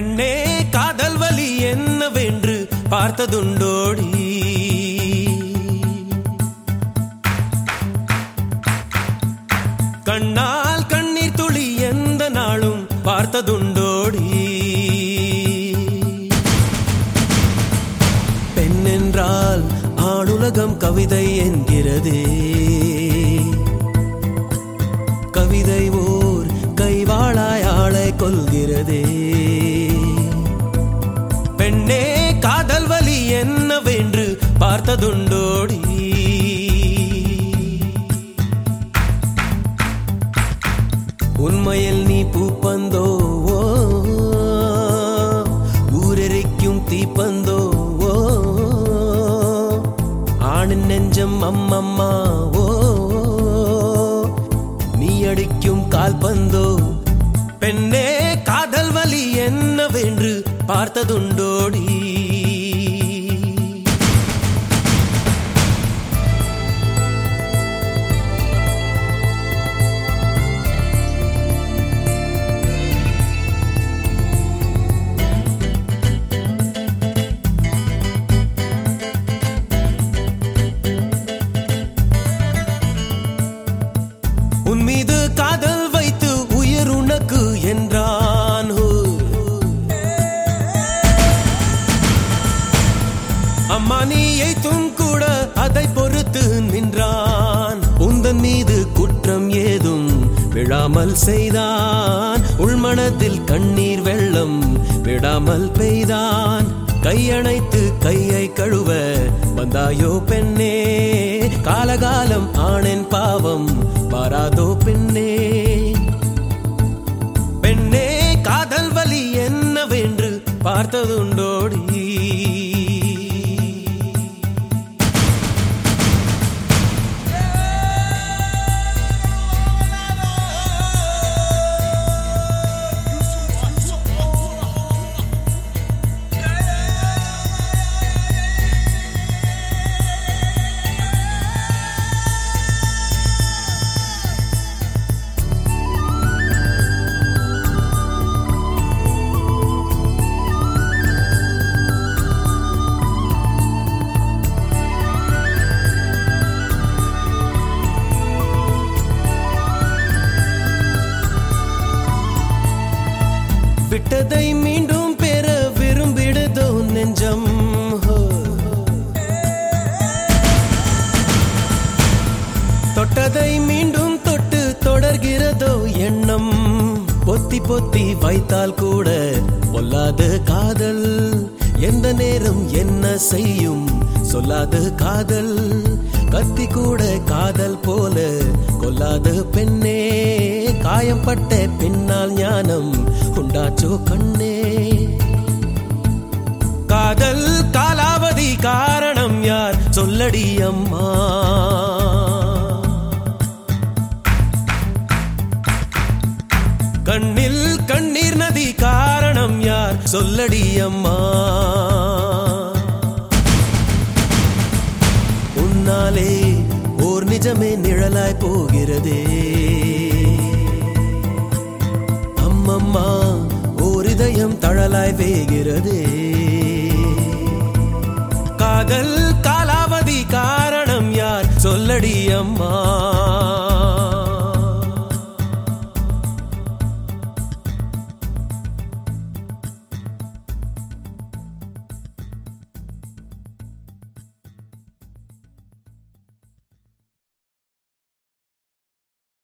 பெண்ணே காதல் வலி என்னவென்று பார்த்ததுண்டோடி கண்ணால் கண்ணீர் துளி எந்த நாளும் பார்த்ததுண்டோடி பெண் என்றால் ஆணுலகம் கவிதை என்கிறதே கவிதை ஓர் கைவாளாய் ஆளை கொள்கிறதே பெண்ணே காதல் வலி என்னவென்று பார்த்ததுண்டோடி உண்மையில் நீ பூப்பந்தோ ஓ, ஊரெரிக்கும் தீப்பந்தோ ஓ, ஆணின் நெஞ்சம் அம்மம்மா ஓ நீ அடிக்கும் கால்பந்தோ பெண்ணே காதல் வலி என்னவென்று பார்த்ததுண்டோடி உன் மீது காதல் வைத்து உயிர் உனக்கு என்றான் ஹோ. அம்மா நீயைத்தும் கூட அதை பொறுத்து நின்றான் உந்தன் மீது குற்றம் ஏதும் விழாமல் செய்தான் உள்மனதில் கண்ணீர் வெள்ளம் விடாமல் பெய்தான் கையணைத்து கையை கழுவ வந்தாயோ பெண்ணே காலகாலம் ஆணின் பாவம் மாறாதோ பெண்ணே பெண்ணே காதல் வலி என்னவென்று பார்த்ததுண்டோடி விட்டதை மீண்டும் பெற விரும்பிடுதோ நெஞ்சம் ஹோ. தொட்டதை மீண்டும் தொட்டு தொடர்கிறதோ எண்ணம் பொத்தி பொத்தி வைத்தால் கூட பொல்லாத காதல் எந்த நேரம் என்ன செய்யும் சொல்லாத காதல் கத்தி கூட காதல் போல கொல்லாத பெண்ணே காயம்பட்ட பின்னால் ஞானம் உண்டாச்சோ கண்ணே காதல் காலாவதி காரணம் யார் சொல்லடி அம்மா கண்ணில் கண்ணீர் நதி காரணம் யார் சொல்லடி அம்மா உன்னாலே ஓர் நிஜமே நிழலாய் போகிறதே அம்மம்மா ஓர் இதயம் தழலாய் வேகிறதே காதல் காலாவதி காரணம் யார் சொல்லடி அம்மா